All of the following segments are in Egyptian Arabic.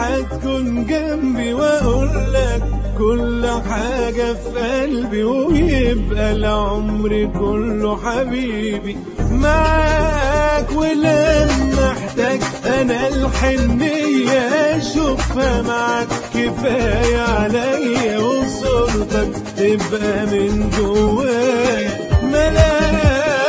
هتكون جنبي واقول لك كل حاجة في قلبي ويبقى العمر كله حبيبي معاك ولما احتاج انا الحنية اشوفها معاك كفاية عليا وصورتك تبقى من جوايا ملاك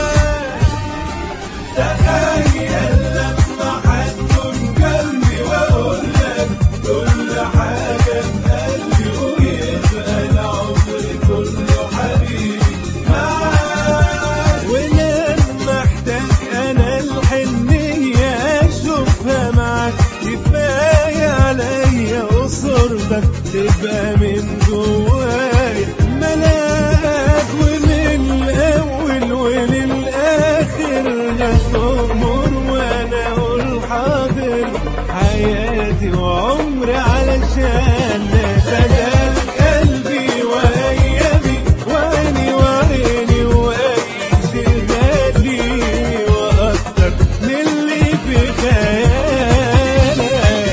تخيل لما هتكون جنبي واقول لك كل حاجة في قلبي ويبقى العمر كله حبيبي معاك ولما احتاج انا الحنية اشوفها معاك كفاية عليا وصورتك تبقى من جوايا ملاك ومن الاول وللاخر لا تؤمر وانا اقول حاضر حياتي وعمري علشان فداك قلبي وايامي وعيني وعيني واي شيء غالي واكتر من اللي في خيالك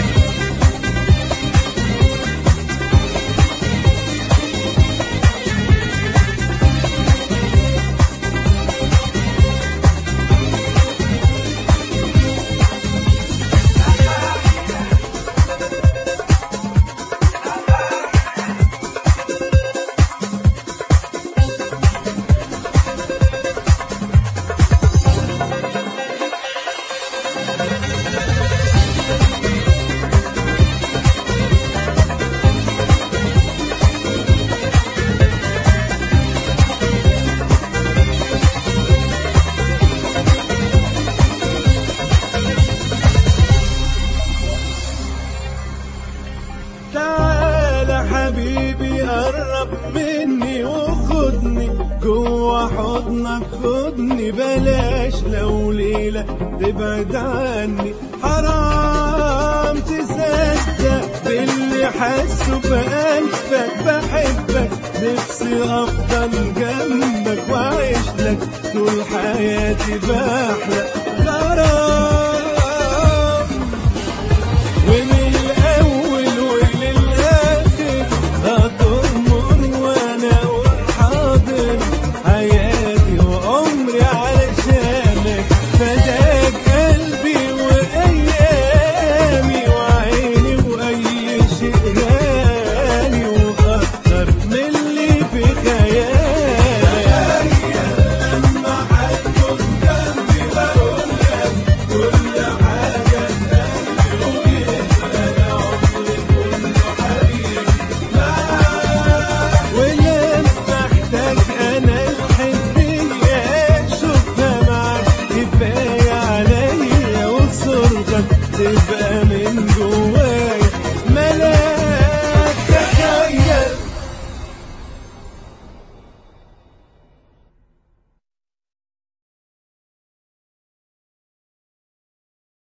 تعالى حبيبي قرب مني وخدني جوا حضنك خدني بلاش لو ليلة تبعد عني حرام تصدق باللي حاسه بقلبك بحبك نفسي افضل جنبك واعيش لك طول حياتي بحلم